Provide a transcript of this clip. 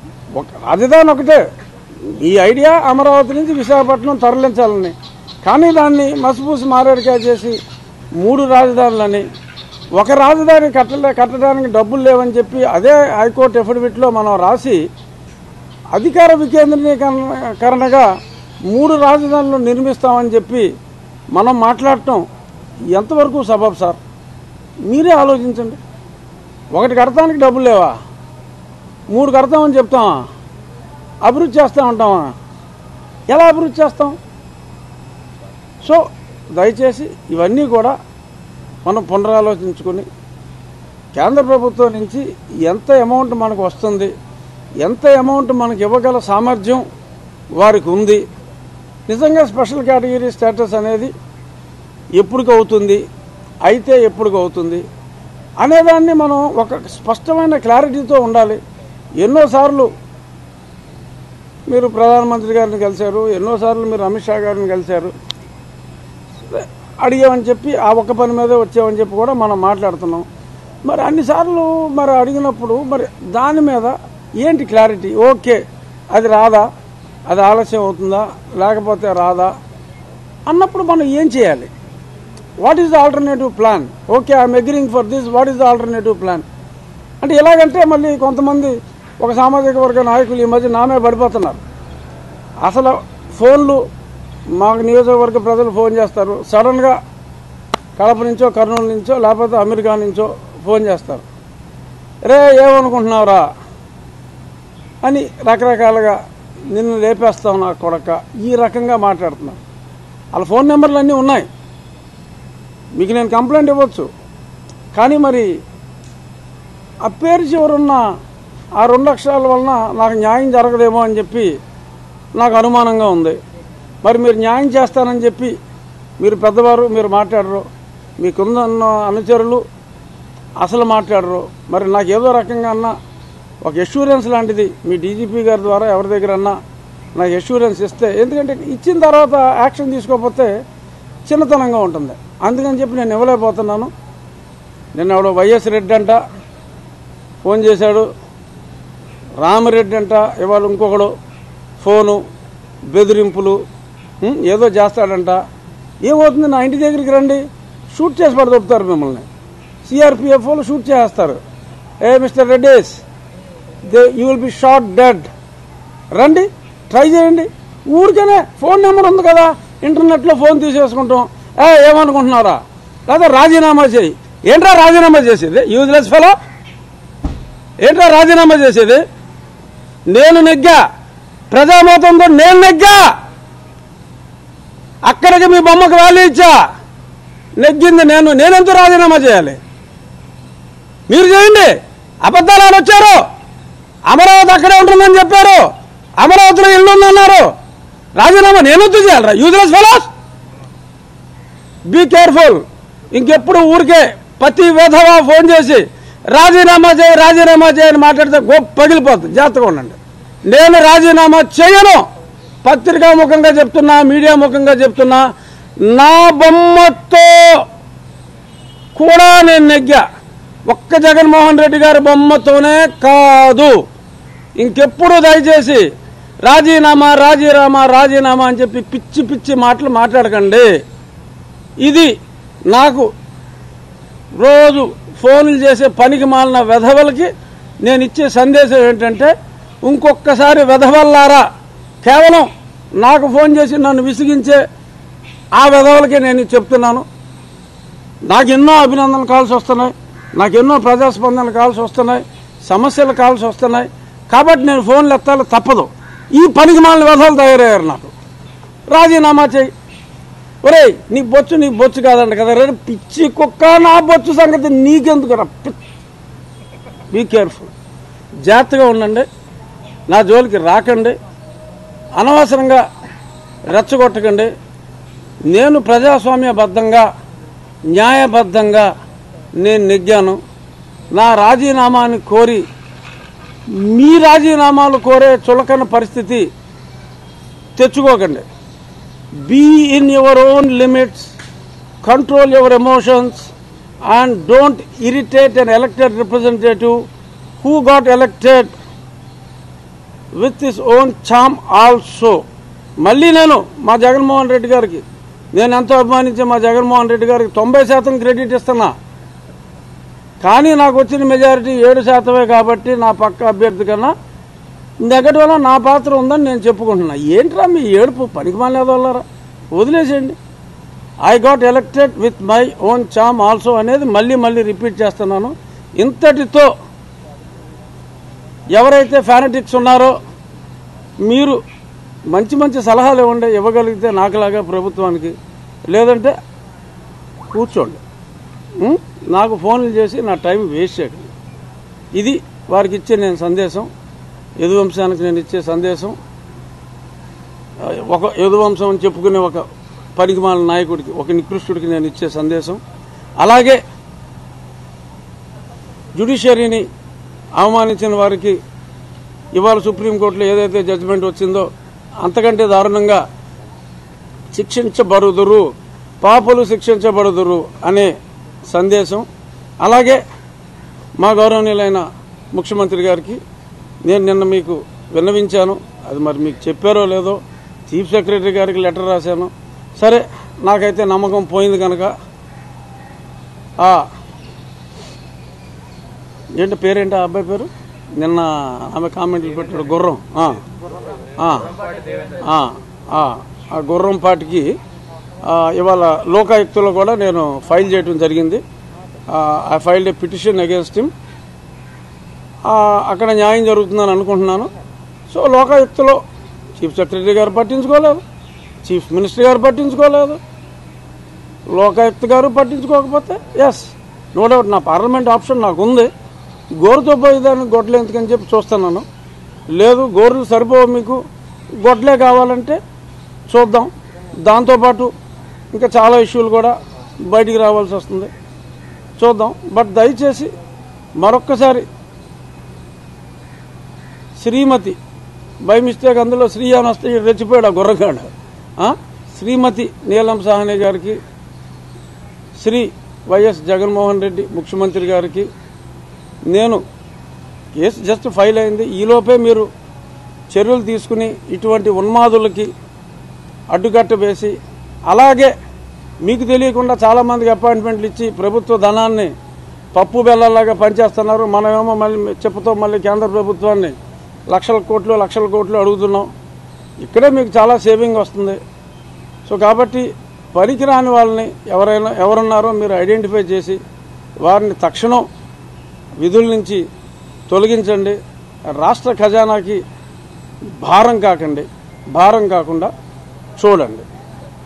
ఒక రాజధాని ఒకటే ఈ ఐడియా అమరావతి నుంచి విశాఖపట్నం తరలించాలని కానీ దాన్ని మసిపూసి మారేడుకాయ చేసి మూడు రాజధానులని ఒక రాజధాని కట్టలే కట్టడానికి డబ్బులు లేవని చెప్పి అదే హైకోర్టు ఎఫిడవిట్లో మనం రాసి అధికార వికేంద్రీకరణగా మూడు రాజధానులు నిర్మిస్తామని చెప్పి మనం మాట్లాడటం ఎంతవరకు సబబ్ సార్ మీరే ఆలోచించండి ఒకటి కడతానికి డబ్బులు లేవా మూడు కడతామని చెప్తామా అభివృద్ధి చేస్తా ఉంటామా ఎలా అభివృద్ధి చేస్తాం సో దయచేసి ఇవన్నీ కూడా మనం పునరాలోచించుకుని కేంద్ర ప్రభుత్వం నుంచి ఎంత అమౌంట్ మనకు వస్తుంది ఎంత అమౌంట్ మనకు ఇవ్వగల సామర్థ్యం వారికి ఉంది నిజంగా స్పెషల్ కేటగిరీ స్టేటస్ అనేది ఎప్పటికి అవుతుంది అయితే ఎప్పటికి అవుతుంది అనేదాన్ని మనం ఒక స్పష్టమైన క్లారిటీతో ఉండాలి ఎన్నోసార్లు మీరు ప్రధానమంత్రి గారిని కలిశారు ఎన్నోసార్లు మీరు అమిత్ షా గారిని కలిశారు అడిగామని చెప్పి ఆ ఒక్క పని మీదే వచ్చామని చెప్పి కూడా మనం మాట్లాడుతున్నాం మరి అన్నిసార్లు మరి అడిగినప్పుడు మరి దాని మీద ఏంటి క్లారిటీ ఓకే అది రాదా అది ఆలస్యం అవుతుందా లేకపోతే రాదా అన్నప్పుడు మనం ఏం చేయాలి what is the alternative plan okay I'm agreeing for this what is the alternative plan అంటే ఎలాగంటే మళ్ళీ కొంతమంది ఒక సామాజిక వర్గ నాయకులు ఈ మధ్య నామే పడిపోతున్నారు అసలు ఫోన్లు మాకు నియోజకవర్గ ప్రజలు ఫోన్ చేస్తారు సడన్గా కడప నుంచో కర్నూలు నుంచో లేకపోతే అమెరికా నుంచో ఫోన్ చేస్తారు రే ఏమనుకుంటున్నావురా అని రకరకాలుగా నిన్ను లేపేస్తావు నా కొడక ఈ రకంగా మాట్లాడుతున్నారు వాళ్ళ ఫోన్ నెంబర్లు అన్నీ ఉన్నాయి మీకు నేను కంప్లైంట్ ఇవ్వచ్చు కానీ మరి ఆ పేరు చివరున్న ఆ రెండు అక్షరాల వలన నాకు న్యాయం జరగదేమో అని చెప్పి నాకు అనుమానంగా ఉంది మరి మీరు న్యాయం చేస్తానని చెప్పి మీరు పెద్దవారు మీరు మాట్లాడరు మీకున్న అనుచరులు అసలు మాట్లాడరు మరి నాకు ఏదో రకంగా అన్నా ఒక ఎష్యూరెన్స్ లాంటిది మీ డీజీపీ గారి ద్వారా ఎవరి దగ్గర అన్నా నాకు ఎష్యూరెన్స్ ఇస్తే ఎందుకంటే ఇచ్చిన తర్వాత యాక్షన్ తీసుకోకపోతే చిన్నతనంగా ఉంటుంది అందుకని చెప్పి నేను ఇవ్వలేకపోతున్నాను నిన్న ఎవడో వైఎస్ రెడ్డి అంట ఫోన్ చేశాడు రామరెడ్డి అంట ఇవాళ ఇంకొకడు ఫోను బెదిరింపులు ఉం, ఏదో చేస్తాడంట ఏమవుతుంది నా ఇంటి దగ్గరికి రండి షూట్ చేసి పడదొప్పుతారు మిమ్మల్ని సిఆర్పిఎఫ్ వాళ్ళు షూట్ చేస్తారు ఏ mister Reddys they you will be shot dead రండి ట్రై చేయండి ఊరికనే ఫోన్ నెంబర్ ఉంది కదా ఇంటర్నెట్లో ఫోన్ తీసేసుకుంటాం ఏ ఏమనుకుంటున్నారా లేదా రాజీనామా చేయి ఏంట్రా రాజీనామా చేసేది యూజ్లెస్ ఫెలో ఏంట్రా రాజీనామా చేసేది నేను నెగ్గా ప్రజామతంతో నేను నెగ్గా అక్కడికి మీ బొమ్మకు వాల్యూ ఇచ్చా నెగ్గింది నేను నేనెందుకు రాజీనామా చేయాలి మీరు చేయండి అబద్ధాలు ఆడ వచ్చారు అమరావతి అక్కడే ఉంటుందని చెప్పారు అమరావతిలో ఇల్లు ఉందన్నారు రాజీనామా నేనొద్దు చేయాలరా యూజ్లెస్ ఫెలోస్ బీ కేర్ఫుల్ ఇంకెప్పుడు ఊరికే ప్రతి విధవా ఫోన్ చేసి రాజీనామా చేయి రాజీనామా చేయని మాట్లాడితే గొప్ప పగిలిపోతుంది జాగ్రత్తగా ఉండండి నేను రాజీనామా చేయను పత్రికా ముఖంగా చెప్తున్నా మీడియా ముఖంగా చెప్తున్నా నా బొమ్మతో కూడా నేను నెగ్గా ఒక్క జగన్మోహన్ రెడ్డి గారి బొమ్మతోనే కాదు ఇంకెప్పుడు దయచేసి రాజీనామా రాజీనామా రాజీనామా అని చెప్పి పిచ్చి పిచ్చి మాటలు మాట్లాడకండి ఇది నాకు రోజు ఫోన్లు చేసే పనికి మాలిన వెధవలకి నేను ఇచ్చే సందేశం ఏంటంటే ఇంకొకసారి వెధవల్లారా కేవలం నాకు ఫోన్ చేసి నన్ను విసిగించే ఆ వెధవలకి నేను చెప్తున్నాను నాకు ఎన్నో అభినందన కాల్స్ వస్తున్నాయి నాకు ఎన్నో ప్రజాస్పందన కాల్స్ వస్తున్నాయి సమస్యల కాల్స్ వస్తున్నాయి కాబట్టి నేను ఫోన్లు ఎత్తాలి తప్పదు ఈ పనికి మాలిన వెధవలు తయారయ్యారు నాకు రాజీనామా చేయి ఒరేయ్ నీ బొచ్చు నీ బొచ్చు కాదంట కదా రే పిచ్చి కుక్క నా బొచ్చు సంగతి నీకెందుకు రా బీ కేర్ఫుల్ జాగ్రత్తగా ఉండండి నా జోలికి రాకండి అనవసరంగా రెచ్చగొట్టకండి నేను ప్రజాస్వామ్యబద్ధంగా న్యాయబద్ధంగా నేను నెగ్గాను నా రాజీనామాని కోరి మీ రాజీనామాలు కోరే చులకన పరిస్థితి తెచ్చుకోకండి be in your own limits, control your emotions, and don't irritate an elected representative who got elected with his own charm also మళ్ళీ నేను మా జగన్మోహన్ రెడ్డి గారికి నేను ఎంతో అభిమానించే మా జగన్మోహన్ రెడ్డి గారికి తొంభై శాతం క్రెడిట్ ఇస్తున్నా కానీ నాకు వచ్చిన మెజారిటీ ఏడు శాతమే కాబట్టి నా పక్క అభ్యర్థి కన్నా నెగటివ్లో నా పాత్ర ఉందని నేను చెప్పుకుంటున్నా ఏంట్రా మీ ఏడుపు పనికి మాలేదు వాళ్ళరా వదిలేసేయండి I got elected with my own charm also అనేది మళ్ళీ మళ్ళీ రిపీట్ చేస్తున్నాను ఇంతటితో ఎవరైతే ఫానటిక్స్ ఉన్నారో మీరు మంచి మంచి సలహాలు ఇవ్వండి ఇవ్వగలిగితే నాకులాగా ప్రభుత్వానికి లేదంటే కూర్చోండి ఉం? నాకు ఫోన్లు చేసి నా టైం వేస్ట్ చేయకండి ఇది వారికి ఇచ్చే నేను సందేశం యదువంశానికి నేను ఇచ్చే సందేశం ఆ, ఒక యదువంశం అని చెప్పుకునే ఒక పనికిమాల నాయకుడికి ఒక నికృష్టుడికి నేను ఇచ్చే సందేశం అలాగే జ్యుడిషియరీని అవమానించిన వారికి ఇవాళ సుప్రీంకోర్టులో ఏదైతే జడ్జిమెంట్ వచ్చిందో అంతకంటే దారుణంగా శిక్షించబడుదురు పాపులు శిక్షించబడుదురు అనే సందేశం అలాగే మా గౌరవనీయులైన ముఖ్యమంత్రి గారికి నేను నిన్న మీకు విన్నవించాను అది మరి మీకు చెప్పారో లేదో చీఫ్ సెక్రటరీ గారికి లెటర్ రాశాను సరే నాకైతే నమ్మకం పోయింది కనుక ఆ ఏంటి పేరేంటి ఆ అబ్బాయి పేరు నిన్న ఆమె కామెంట్లు పెట్టాడు గుర్రం ఆ. ఆ. ఆ. ఆ. ఆ గుర్రం పాటికి ఆ, ఇవాళ లోకాయుక్తలో కూడా నేను ఫైల్ చేయడం జరిగింది I filed a petition against him అక్కడ న్యాయం జరుగుతుందని అనుకుంటున్నాను సో లోకాయుక్తలో చీఫ్ సెక్రటరీ గారు పట్టించుకోలేదు చీఫ్ మినిస్టర్ గారు పట్టించుకోలేదు లోకాయుక్త గారు పట్టించుకోకపోతే ఎస్ నో డౌట్ నా పార్లమెంట్ ఆప్షన్ నాకు ఉంది గోరుతో పోయేదాన్ని గొడ్లు ఎందుకని చెప్పి చూస్తున్నాను లేదు గోర్లు సరిపోవు మీకు గొడ్లే కావాలంటే చూద్దాం దాంతోపాటు ఇంకా చాలా ఇష్యూలు కూడా బయటికి రావాల్సి వస్తుంది చూద్దాం బట్ దయచేసి మరొక్కసారి శ్రీమతి బై మిస్టేక్ అందులో శ్రీ అని వస్తే ఈడు రెచ్చిపోయాడు ఆ గుర్రగాడు ఆ? శ్రీమతి నీలం సాహ్ని గారికి శ్రీ వైఎస్ జగన్మోహన్ రెడ్డి ముఖ్యమంత్రి గారికి నేను కేసు జస్ట్ ఫైల్ అయింది ఈలోపే మీరు చర్యలు తీసుకుని ఇటువంటి ఉన్మాదులకి అడ్డుకట్ట వేసి అలాగే మీకు తెలియకుండా చాలామందికి అపాయింట్మెంట్లు ఇచ్చి ప్రభుత్వ ధనాన్ని పప్పు బెల్లలాగా పనిచేస్తున్నారు మనమేమో మళ్ళీ చెప్పుతో మళ్ళీ కేంద్ర ప్రభుత్వాన్ని లక్షల కోట్లు లక్షల కోట్లు అడుగుతున్నాం ఇక్కడే మీకు చాలా సేవింగ్ వస్తుంది సో కాబట్టి పనికిరాని వాళ్ళని ఎవరైనా ఎవరున్నారో మీరు ఐడెంటిఫై చేసి వారిని తక్షణం విధుల నుంచి తొలగించండి రాష్ట్ర ఖజానాకి భారం కాకండి భారం కాకుండా చూడండి